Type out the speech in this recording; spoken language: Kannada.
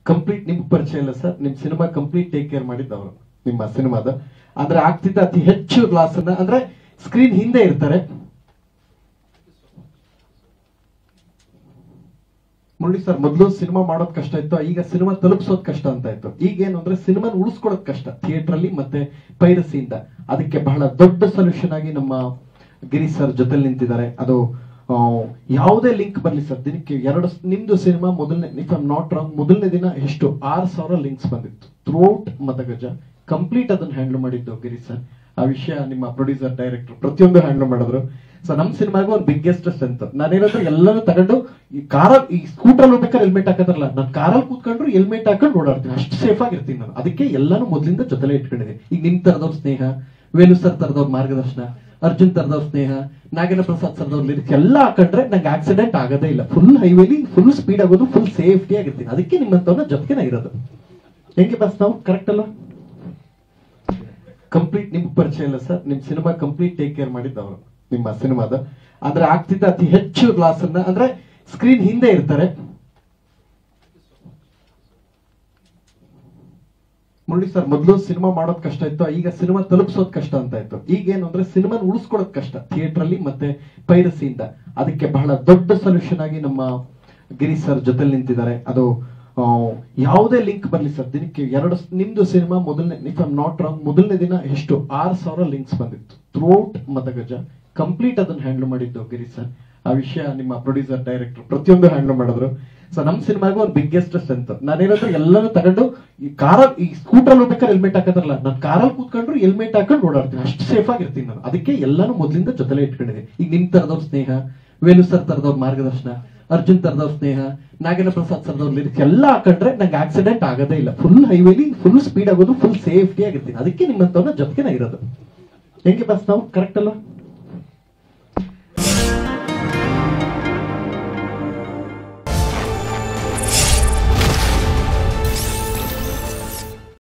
ಕಂಪ್ಲೀಟ್ ನಿಮ್ಗೆ ಪರಿಚಯ ಇಲ್ಲ ಸರ್ ನಿಮ್ ಸಿನಿಮಾ ಕಂಪ್ಲೀಟ್ ಟೇಕ್ ಕೇರ್ ಮಾಡಿದ್ದವರು ನಿಮ್ಮ ಸಿನಿಮಾದ ಅಂದ್ರೆ ಆಗ್ತಿದ್ದ ಅತಿ ಹೆಚ್ಚು ಗ್ಲಾಸ್ ಅನ್ನ ಅಂದ್ರೆ ಸ್ಕ್ರೀನ್ ಹಿಂದೆ ಇರ್ತಾರೆ ಮುರಳಿ ಸರ್ ಮೊದಲು ಸಿನಿಮಾ ಮಾಡೋದ್ ಕಷ್ಟ ಇತ್ತು ಈಗ ಸಿನಿಮಾ ತಲುಪಿಸೋದ್ ಕಷ್ಟ ಅಂತ ಇತ್ತು ಈಗ ಏನು ಅಂದ್ರೆ ಸಿನಿಮಾ ಉಳಿಸ್ಕೊಳ್ಳೋದ್ ಕಷ್ಟ ಥಿಯೇಟರ್ ಅಲ್ಲಿ ಮತ್ತೆ ಪೈರಸಿಯಿಂದ ಅದಕ್ಕೆ ಬಹಳ ದೊಡ್ಡ ಸೊಲ್ಯೂಷನ್ ಆಗಿ ನಮ್ಮ ಗಿರಿ ಸರ್ ಜೊತೆಲಿ ನಿಂತಿದ್ದಾರೆ ಅದು ಆ, ಯಾವುದೇ ಲಿಂಕ್ ಬರ್ಲಿ ಸರ್ ದಿನಕ್ಕೆ ಎರಡು ನಿಮ್ದು ಸಿನಿಮಾ ಮೊದಲನೇ ಇಫ್ ಐಮ್ ನಾಟ್ ರಾಂಗ್ ಮೊದಲನೇ ದಿನ ಎಷ್ಟು ಆರ್ ಸಾವಿರ ಲಿಂಕ್ಸ್ ಬಂದಿತ್ತು ಥ್ರೂಟ್ ಮತಗಜ ಕಂಪ್ಲೀಟ್ ಅದನ್ನ ಹ್ಯಾಂಡಲ್ ಮಾಡಿದ್ದು ಗಿರಿ ಸರ್ ಆ ವಿಷಯ ನಿಮ್ಮ ಪ್ರೊಡ್ಯೂಸರ್ ಡೈರೆಕ್ಟರ್ ಪ್ರತಿಯೊಂದು ಹ್ಯಾಂಡಲ್ ಮಾಡಿದ್ರು ಸೊ ನಮ್ ಸಿನಿಮಾಗೂ ಒಂದು ಬಿಗ್ಗೆಸ್ಟ್ ಸ್ಟ್ರೆಂತ್ ನಾನೇನಂದ್ರೆ ಎಲ್ಲರೂ ತಗೊಂಡು ಈ ಕಾರ ಈ ಸ್ಕೂಟರ್ ಹೋಗ್ಬೇಕಾದ್ರೆ ಹೆಲ್ಮೆಟ್ ಹಾಕೋದ್ರಲ್ಲ ನಾನು ಕಾರಲ್ಲಿ ಕೂತ್ಕೊಂಡ್ರು ಹೆಲ್ಮೆಟ್ ಹಾಕೊಂಡು ಓಡಾಡ್ತೀನಿ ಅಷ್ಟು ಸೇಫ್ ಆಗಿರ್ತೀನಿ ನಾನು ಅದಕ್ಕೆ ಎಲ್ಲಾನು ಮೊದಲಿಂದ ಜೊತೆಲೇ ಇಟ್ಕೊಂಡಿದ್ದೀನಿ ಈಗ ನಿಮ್ ತರದವ್ರ ಸ್ನೇಹ ವೇಲು ಸರ್ ತರದವ್ರ ಮಾರ್ಗದರ್ಶನ ಅರ್ಜುನ್ ತರದವ್ರ ಸ್ನೇಹ ನಾಗೇಂದ್ರ ಪ್ರಸಾದ್ ಸರ್ದವ್ರ ಲಿರಿಕ್ಸ್ ಎಲ್ಲ ಹಾಕೊಂಡ್ರೆ ನಂಗೆ ಆಕ್ಸಿಡೆಂಟ್ ಆಗೋದೇ ಇಲ್ಲ ಫುಲ್ ಹೈವೇಲಿ ಫುಲ್ ಸ್ಪೀಡ್ ಆಗೋದು ಫುಲ್ ಸೇಫ್ಟಿ ಆಗಿರ್ತೀನಿ ಅದಕ್ಕೆ ನಿಮ್ಮಂತವ್ನ ಜೊತೆಗೆ ಇರೋದು ಹೆಂಗೆ ಬಸ್ ನಾವು ಕರೆಕ್ಟ್ ಅಲ್ಲ ಕಂಪ್ಲೀಟ್ ನಿಮ್ಗೆ ಪರಿಚಯ ಇಲ್ಲ ಸರ್ ನಿಮ್ ಸಿನಿಮಾ ಕಂಪ್ಲೀಟ್ ಟೇಕ್ ಕೇರ್ ಮಾಡಿದ್ದವರು ನಿಮ್ಮ ಸಿನಿಮಾದ ಅಂದ್ರೆ ಆಗ್ತಿದ್ದ ಅತಿ ಹೆಚ್ಚು ಗ್ಲಾಸ್ ಅನ್ನ ಅಂದ್ರೆ ಸ್ಕ್ರೀನ್ ಹಿಂದೆ ಇರ್ತಾರೆ ಮುರಳಿ ಸರ್ ಮೊದಲು ಸಿನಿಮಾ ಮಾಡೋದ್ ಕಷ್ಟ ಇತ್ತು ಈಗ ಸಿನಿಮಾ ತಲುಪಿಸೋದ್ ಕಷ್ಟ ಅಂತ ಇತ್ತು ಈಗ ಏನು ಅಂದ್ರೆ ಸಿನಿಮಾ ಉಳಿಸ್ಕೊಳ್ಳೋದ್ ಕಷ್ಟ ಥಿಯೇಟರ್ ಅಲ್ಲಿ ಮತ್ತೆ ಪೈರಸಿಯಿಂದ ಅದಕ್ಕೆ ಬಹಳ ದೊಡ್ಡ ಸೊಲ್ಯೂಷನ್ ಆಗಿ ನಮ್ಮ ಗಿರಿ ಸರ್ ಜೊತೆಲಿ ನಿಂತಿದ್ದಾರೆ ಅದು ಆ, ಯಾವುದೇ ಲಿಂಕ್ ಬರ್ಲಿ ಸರ್ ದಿನಕ್ಕೆ ಎರಡು ನಿಮ್ದು ಸಿನಿಮಾ ಮೊದಲನೇ ಇಫ್ ಐಮ್ ನಾಟ್ ರಾಂಗ್ ಮೊದಲನೇ ದಿನ ಎಷ್ಟು ಆರ್ ಸಾವಿರ ಲಿಂಕ್ಸ್ ಬಂದಿತ್ತು ಥ್ರೂಟ್ ಮತಗಜ ಕಂಪ್ಲೀಟ್ ಅದನ್ನ ಹ್ಯಾಂಡಲ್ ಮಾಡಿದ್ದು ಗಿರಿ ಸರ್ ಆ ವಿಷಯ ನಿಮ್ಮ ಪ್ರೊಡ್ಯೂಸರ್ ಡೈರೆಕ್ಟರ್ ಪ್ರತಿಯೊಂದು ಹ್ಯಾಂಡಲ್ ಮಾಡಿದ್ರು ಸೊ ನಮ್ ಸಿನಿಮಾಗೂ ಒಂದು ಬಿಗ್ಗೆಸ್ಟ್ ಸ್ಟ್ರೆಂತ್ ನಾನೇನಂದ್ರೆ ಎಲ್ಲರೂ ತಗೊಂಡು ಈ ಕಾರ ಈ ಸ್ಕೂಟರ್ ಹೋಗ್ಬೇಕಾದ್ರೆ ಹೆಲ್ಮೆಟ್ ಹಾಕೋದ್ರಲ್ಲ ನಾನು ಕಾರಲ್ಲಿ ಕೂತ್ಕೊಂಡ್ರು ಹೆಲ್ಮೆಟ್ ಹಾಕೊಂಡು ಓಡಾಡ್ತೀನಿ ಅಷ್ಟು ಸೇಫ್ ಆಗಿರ್ತೀನಿ ನಾನು ಅದಕ್ಕೆ ಎಲ್ಲಾನು ಮೊದಲಿಂದ ಜೊತೆಲೇ ಇಟ್ಕೊಂಡಿದ್ದೀನಿ ಈಗ ನಿಮ್ ತರದವ್ರ ಸ್ನೇಹ ವೇಲು ಸರ್ ತರದವ್ರ ಮಾರ್ಗದರ್ಶನ ಅರ್ಜುನ್ ತರದವ್ರ ಸ್ನೇಹ ನಾಗೇಂದ್ರ ಪ್ರಸಾದ್ ಸರ್ದವ್ರ ಲಿರಿಕ್ಸ್ ಎಲ್ಲ ಹಾಕೊಂಡ್ರೆ ನಂಗೆ ಆಕ್ಸಿಡೆಂಟ್ ಆಗೋದೇ ಇಲ್ಲ ಫುಲ್ ಹೈವೇಲಿ ಫುಲ್ ಸ್ಪೀಡ್ ಆಗೋದು ಫುಲ್ ಸೇಫ್ಟಿ ಆಗಿರ್ತೀನಿ ಅದಕ್ಕೆ ನಿಮ್ಮಂತವ್ನ ಜೊತೆಗೆ ಇರೋದು ಹೆಂಗೆ ಬಸ್ ನಾವು ಕರೆಕ್ಟ್ ಅಲ್ಲ